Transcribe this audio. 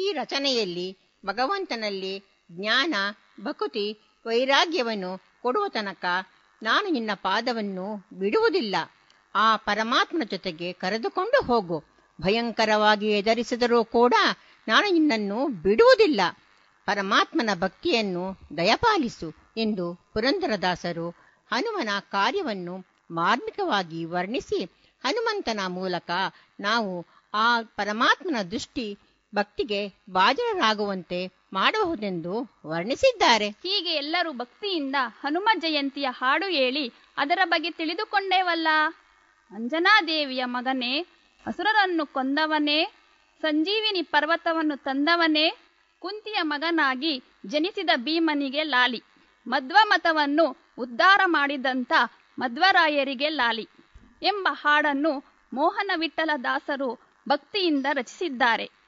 ಈ ರಚನೆಯಲ್ಲಿ ಭಗವಂತನಲ್ಲಿ ಜ್ಞಾನ ಭಕುತಿ ವೈರಾಗ್ಯವನ್ನು ಕೊಡುವ ತನಕ ನಾನು ನಿನ್ನ ಪಾದವನ್ನು ಬಿಡುವುದಿಲ್ಲ ಆ ಪರಮಾತ್ಮನ ಜೊತೆಗೆ ಕರೆದುಕೊಂಡು ಹೋಗು ಭಯಂಕರವಾಗಿ ಎದರಿಸಿದರೂ ಕೂಡ ನಾನು ನಿನ್ನನ್ನು ಬಿಡುವುದಿಲ್ಲ ಪರಮಾತ್ಮನ ಭಕ್ತಿಯನ್ನು ದಯಪಾಲಿಸು ಎಂದು ಪುರಂದರದಾಸರು ಹನುಮನ ಕಾರ್ಯವನ್ನು ಮಾರ್ಮಿಕವಾಗಿ ವರ್ಣಿಸಿ ಹನುಮಂತನ ಮೂಲಕ ನಾವು ಆ ಪರಮಾತ್ಮನ ದೃಷ್ಟಿ ಭಕ್ತಿಗೆ ಬಾಜರರಾಗುವಂತೆ ಮಾಡಬಹುದೆಂದು ವರ್ಣಿಸಿದ್ದಾರೆ ಹೀಗೆ ಎಲ್ಲರೂ ಭಕ್ತಿಯಿಂದ ಹನುಮ ಜಯಂತಿಯ ಹಾಡು ಹೇಳಿ ಅದರ ಬಗ್ಗೆ ತಿಳಿದುಕೊಂಡೇವಲ್ಲ ಅಂಜನಾದೇವಿಯ ಮಗನೇ ಅಸುರರನ್ನು ಕೊಂದವನೇ ಸಂಜೀವಿನಿ ಪರ್ವತವನ್ನು ತಂದವನೇ ಕುಂತಿಯ ಮಗನಾಗಿ ಜನಿಸಿದ ಭೀಮನಿಗೆ ಲಾಲಿ ಮಧ್ವ ಮತವನ್ನು ಉದ್ಧಾರ ಮಾಡಿದಂಥ ಮಧ್ವರಾಯರಿಗೆ ಲಾಲಿ ಎಂಬ ಹಾಡನ್ನು ಮೋಹನ ವಿಠಲ ದಾಸರು ಭಕ್ತಿಯಿಂದ ರಚಿಸಿದ್ದಾರೆ